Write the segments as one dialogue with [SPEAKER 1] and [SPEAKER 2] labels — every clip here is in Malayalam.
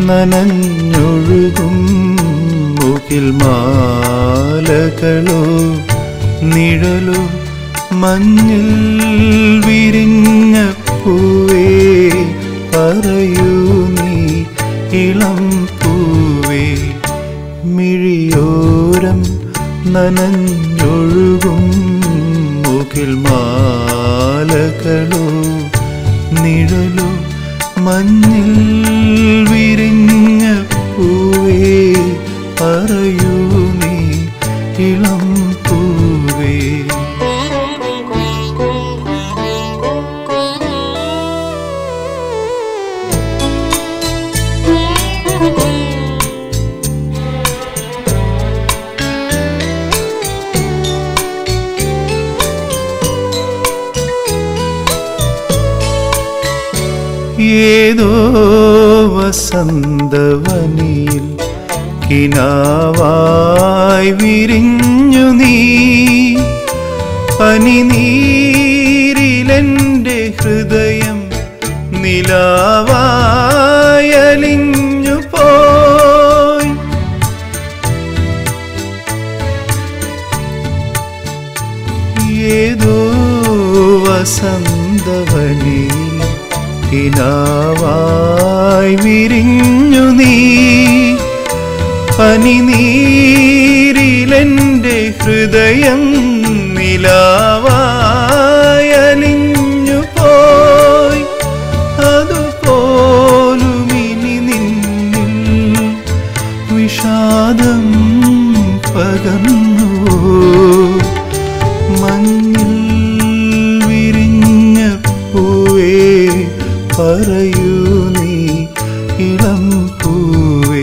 [SPEAKER 1] നനഞ്ഞൊഴുകും മുകിൽ മാലകളോ നിഴലോ മഞ്ഞിൽ വിരിഞ്ഞ പൂവേ പറയൂ നീ ഇളം പൂവേ മിഴിയോരം നനഞ്ഞൊഴുകും മുകിൽ മാലകളോ നിഴലോ മഞ്ഞിൽ വിരിഞ്ഞ പൂവേ പറയൂ നീ ഇളം പൂവേ ഏതോ വസന്തവനിയിൽ കിനാവായി വിരിഞ്ഞു നീ പനിനീരിലെൻ്റെ ഹൃദയം നിലാവായലിഞ്ഞു പോയി ഏതോ വസന്തവനിൽ കിനാവായി വിരിഞ്ഞു നീ പനിനീരിലെൻ്റെ ഹൃദയം നിലാവായലിഞ്ഞു പോയി അതുപോലും ഇനി നിന്നിൽ വിഷാദം പകർന്നു മഞ്ഞിൽ വിരിഞ്ഞ പൂവേ പറയൂ നീ ഇളം പൂവേ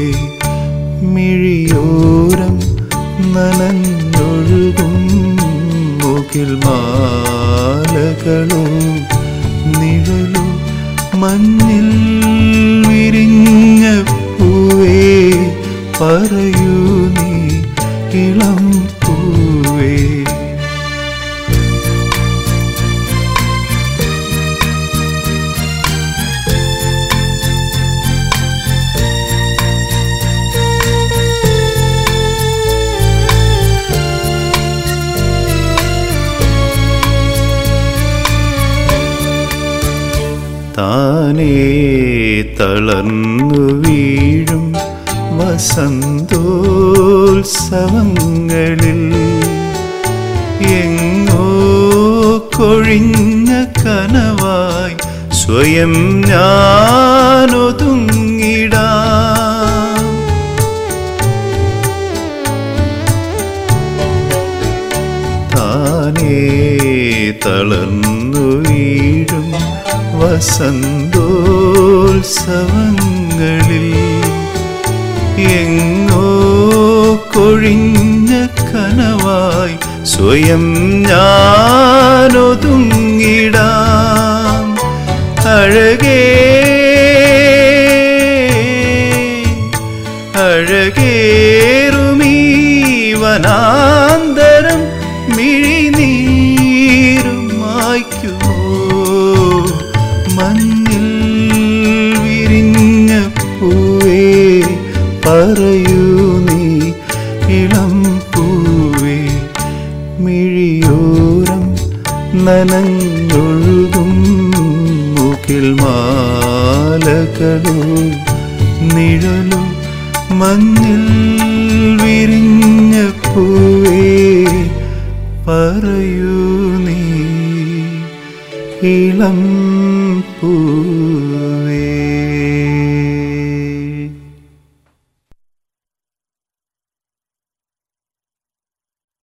[SPEAKER 1] മിഴിയോരം നനഞ്ഞൊഴുകും മുകിൽ മാലകളോ നിഴലോ മഞ്ഞിൽ വിരിഞ്ഞ പൂവേ പറയൂ നീ ഇളം പൂവേ താനേ തളർന്നു വീഴും വസന്തോത്സവങ്ങളിൽ എങ്ങോ കൊഴിഞ്ഞ കനവായി സ്വയം ഞാനൊതുങ്ങിടാം താനേ തളർന്നു വീഴും വസന്തോത്സവങ്ങളിൽ എങ്ങോ കൊഴിഞ്ഞ കനവായി സ്വയം ഞാനൊതുങ്ങിടാം അഴകേ അഴകേറുമീ വനാന്തരം മിഴിനീരും മായ്ക്കുമോ മഞ്ഞിൽ വിരിഞ്ഞ പൂവേ പറയൂ നീ ഇളം പൂവേ മിഴിയോരം നനഞ്ഞൊഴുകും മുകിൽ മാലകളോ നിഴലോ മഞ്ഞിൽ വിരിഞ്ഞ പൂവേ പറയൂ നീ ഇളം പൂവേ